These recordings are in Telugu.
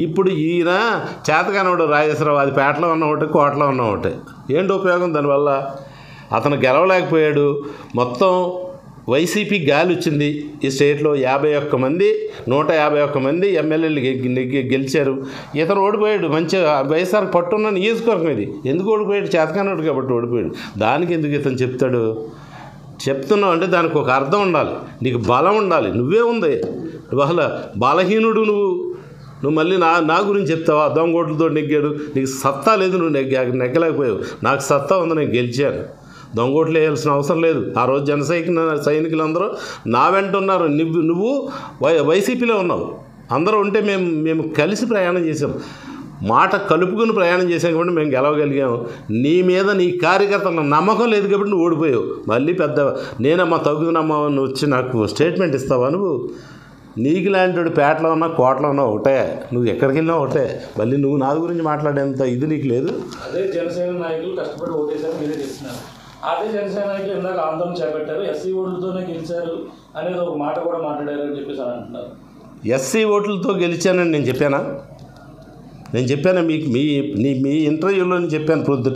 ఇప్పుడు ఈయన చేతకానోడు రాజేశ్వరరావు అది పేటలో ఉన్న ఒకటి కోటలో ఉన్న ఒకటి ఏంటి ఉపయోగం దానివల్ల అతను గెలవలేకపోయాడు మొత్తం వైసీపీ గాలి వచ్చింది ఈ స్టేట్లో యాభై ఒక్క మంది నూట యాభై ఒక్క మంది ఎమ్మెల్యేలు గె- గె- గెలిచారు ఇతను ఓడిపోయాడు మంచిగా వైఎస్ఆర్ పట్టున్న నియోజకవర్గం ఇది ఎందుకు ఓడిపోయాడు చేతకానోడు కాబట్టి ఓడిపోయాడు దానికి ఎందుకు ఇతను చెప్తాడు చెప్తున్నావు అంటే దానికి ఒక అర్థం ఉండాలి నీకు బలం ఉండాలి నువ్వే ఉంది బహల బలహీనుడు నువ్వు నువ్వు మళ్ళీ నా నా గురించి చెప్తావా దొంగోట్లతో నెగ్గాడు నీకు సత్తా లేదు నువ్వు నెగ్గ నెగ్గలేకపోయావు నాకు సత్తా ఉంది నేను గెలిచాను దొంగోట్లు వేయాల్సిన అవసరం లేదు ఆ రోజు జన సైనిక సైనికులందరూ నా వెంట ఉన్నారు నువ్వు నువ్వు వై వైసీపీలో ఉన్నావు అందరూ ఉంటే మేము మేము కలిసి ప్రయాణం చేసాం మాట కలుపుకుని ప్రయాణం చేసాం కాబట్టి మేము గెలవగలిగాం నీ మీద నీ కార్యకర్తల నమ్మకం లేదు కాబట్టి నువ్వు ఓడిపోయావు మళ్ళీ పెద్ద నేనమ్మా తగ్గునమ్మా నువ్వు వచ్చి నాకు స్టేట్మెంట్ ఇస్తావా నువ్వు నీకు లాంటి పేటలో ఉన్నా కోటలో ఉన్నా ఒకటే నువ్వు ఎక్కడికి వెళ్ళినా ఒకటే మళ్ళీ నువ్వు నా గురించి మాట్లాడేంత ఇది నీకు లేదు అదే జనసేన నాయకులు కష్టపడి ఓటేశారు మీరే చేస్తున్నారు అదే జనసేన నాయకులు ఇందాక ఆందోళన చేపట్టారు ఎస్సీ ఓట్లతోనే గెలిచారు అనేది ఒక మాట కూడా మాట్లాడారు అని చెప్పేసి అని అంటున్నారు ఎస్సీ ఓట్లతో గెలిచానని నేను చెప్పానా నేను చెప్పాను మీకు మీ నీ మీ ఇంటర్వ్యూలో నేను చెప్పాను ప్రొద్దుట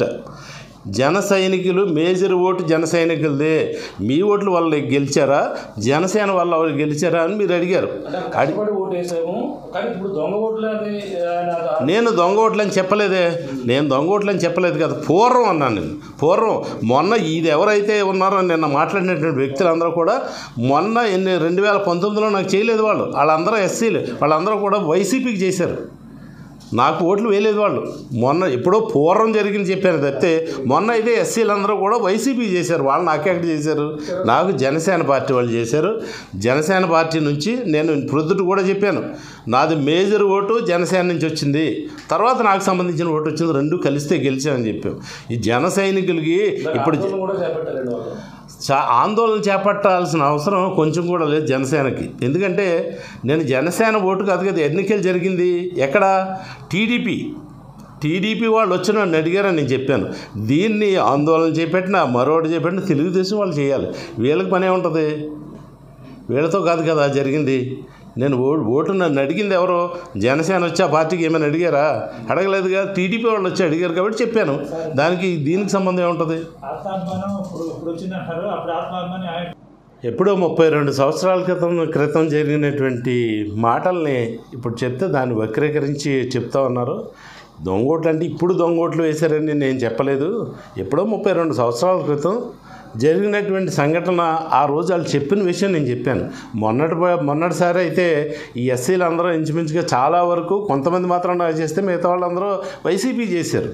జన సైనికులు మేజర్ ఓటు జన సైనికులదే మీ ఓట్లు వాళ్ళు గెలిచారా జనసేన వల్ల వాళ్ళు గెలిచారా అని మీరు అడిగారు అంటే కష్టపడి ఓటేసాము కానీ ఇప్పుడు దొంగ ఓట్లు అని ఆయన నేను దొంగ ఓట్లని చెప్పలేదే నేను దొంగ ఓట్లని చెప్పలేదు కదా పూర్వం అన్నాను నేను పూర్వం మొన్న ఇది ఎవరైతే ఉన్నారో నిన్న మాట్లాడినటువంటి వ్యక్తులందరూ కూడా మొన్న ఎన్ని రెండు వేల పంతొమ్మిదిలో నాకు చేయలేదు వాళ్ళు వాళ్ళందరూ ఎస్సీలు వాళ్ళందరూ కూడా వైసీపీకి చేశారు నాకు ఓట్లు వేయలేదు వాళ్ళు మొన్న ఎప్పుడో పూర్వం జరిగింది చెప్పాను తప్పితే మొన్న అయితే ఎస్సీలందరూ కూడా వైసీపీ చేశారు వాళ్ళు నాకెక్కడ చేశారు నాకు జనసేన పార్టీ వాళ్ళు చేశారు జనసేన పార్టీ నుంచి నేను ప్రొద్దుట కూడా చెప్పాను నాది మేజర్ ఓటు జనసేన నుంచి వచ్చింది తర్వాత నాకు సంబంధించిన ఓటు వచ్చింది రెండు కలిస్తే గెలిచామని చెప్పాం ఈ జన సైనికులకి ఇప్పుడు ఆందోళన కూడా చేపట్టారండి వాళ్ళు చా ఆందోళన చేపట్టాల్సిన అవసరం కొంచెం కూడా లేదు జనసేనకి ఎందుకంటే నేను జనసేన ఓటు కాదు కదా ఎన్నికలు జరిగింది ఎక్కడ టీడీపీ టీడీపీ వాళ్ళు వచ్చి నన్ను అడిగారని నేను చెప్పాను దీన్ని ఆందోళన చేపట్టినా మరొకటి చేపట్టినా తెలుగుదేశం వాళ్ళు చేయాలి వీళ్ళకి పనే ఉంటుంది వీళ్ళతో కాదు కదా జరిగింది నేను ఓ ఓటు నన్ను అడిగింది ఎవరో జనసేన వచ్చి ఆ పార్టీకి ఏమైనా అడిగారా అడగలేదుగా టీడీపీ వాళ్ళు వచ్చి అడిగారు కాబట్టి చెప్పాను దానికి దీనికి సంబంధం ఏముంటుంది ఆత్మాభిమానం ఇప్పుడు ఇప్పుడు వచ్చిందంటారు అప్పుడు ఆత్మాభిమానం ఆయన ఎప్పుడో ముప్పై రెండు సంవత్సరాల క్రితం క్రితం జరిగినటువంటి మాటల్ని ఇప్పుడు చెప్తే దాన్ని వక్రీకరించి చెప్తా ఉన్నారు దొంగోట్లు అంటే ఇప్పుడు దొంగోట్లు వేశారని నేను చెప్పలేదు ఎప్పుడో ముప్పై రెండు సంవత్సరాల క్రితం జరిగినటువంటి సంఘటన ఆ రోజు వాళ్ళు చెప్పిన విషయం నేను చెప్పాను మొన్నటి మొన్నటిసారి అయితే ఈ ఎస్సీలు అందరూ ఇంచుమించుగా చాలా వరకు కొంతమంది మాత్రం నాకు చేస్తే మిగతా వాళ్ళందరూ వైసీపీ చేశారు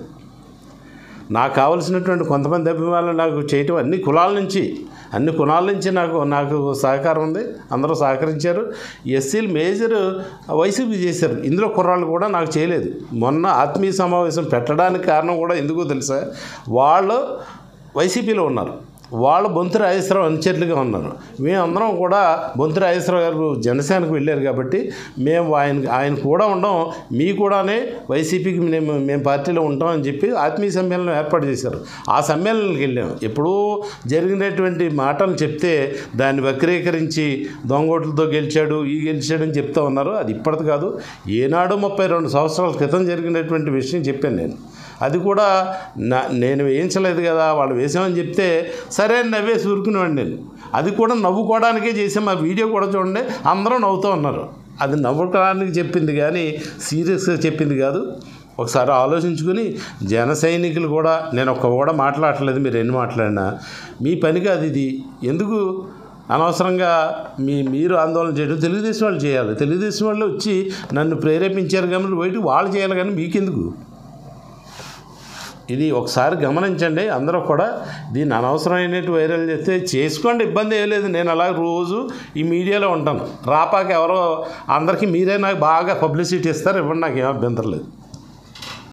నాకు కావలసినటువంటి కొంతమంది అభిమానులు నాకు చేయటం అన్ని కులాల నుంచి అన్ని కులాల నుంచి నాకు నాకు సహకారం ఉంది అందరూ సహకరించారు ఎస్సీలు మేజర్ వైసీపీ చేశారు ఇందులో కుర్రాళ్ళు కూడా నాకు చేయలేదు మొన్న ఆత్మీయ సమావేశం పెట్టడానికి కారణం కూడా ఎందుకో తెలుసా వాళ్ళు వైసీపీలో ఉన్నారు వాళ్ళు బొంతు రాజేశ్వరరావు అనుచరులుగా ఉన్నారు మేమందరం కూడా బొంతు రాజేశ్వరరావు గారు జనసేనకు వెళ్ళారు కాబట్టి మేము ఆయన ఆయన కూడా ఉండం మీ కూడానే వైసీపీకి మేము మేము పార్టీలో ఉంటాం అని చెప్పి ఆత్మీయ సమ్మేళనం ఏర్పాటు చేశారు ఆ సమ్మేళనానికి వెళ్ళాము ఎప్పుడూ జరిగినటువంటి మాటలు చెప్తే దాన్ని వక్రీకరించి దొంగోట్లతో గెలిచాడు ఈ గెలిచాడు అని చెప్తా ఉన్నారు అది ఇప్పటిది కాదు ఏనాడు ముప్పై రెండు సంవత్సరాల క్రితం జరిగినటువంటి విషయం చెప్పాను నేను అది కూడా నా నేను వేయించలేదు కదా వాళ్ళు వేసామని చెప్తే సరే అని నవ్వేసి ఊరుకునేవాడిని నేను అది కూడా నవ్వుకోవడానికే చేసాం ఆ వీడియో కూడా చూడండి అందరూ నవ్వుతూ ఉన్నారు అది నవ్వుకోవడానికి చెప్పింది కానీ సీరియస్గా చెప్పింది కాదు ఒకసారి ఆలోచించుకుని జన సైనికులు కూడా నేను ఒక్క కూడా మాట్లాడట్లేదు మీరు ఎన్ని మాట్లాడినా మీ పని కాదు ఇది ఎందుకు అనవసరంగా మీ మీరు ఆందోళన చేయడం తెలుగుదేశం వాళ్ళు చేయాలి తెలుగుదేశం వాళ్ళు వచ్చి నన్ను ప్రేరేపించారు కాబట్టి బయటకు వాళ్ళు చేయాలి కానీ మీకెందుకు ఇది ఒకసారి గమనించండి అందరూ కూడా దీన్ని అనవసరమైనట్టు వైరల్ చేస్తే చేసుకోండి ఇబ్బంది ఏం లేదు నేను అలా రోజు ఈ మీడియాలో ఉంటాను రాపాక ఎవరో అందరికీ మీరే నాకు బాగా పబ్లిసిటీ ఇస్తారు ఇవ్వండి నాకు ఏం అభ్యంతరం లేదు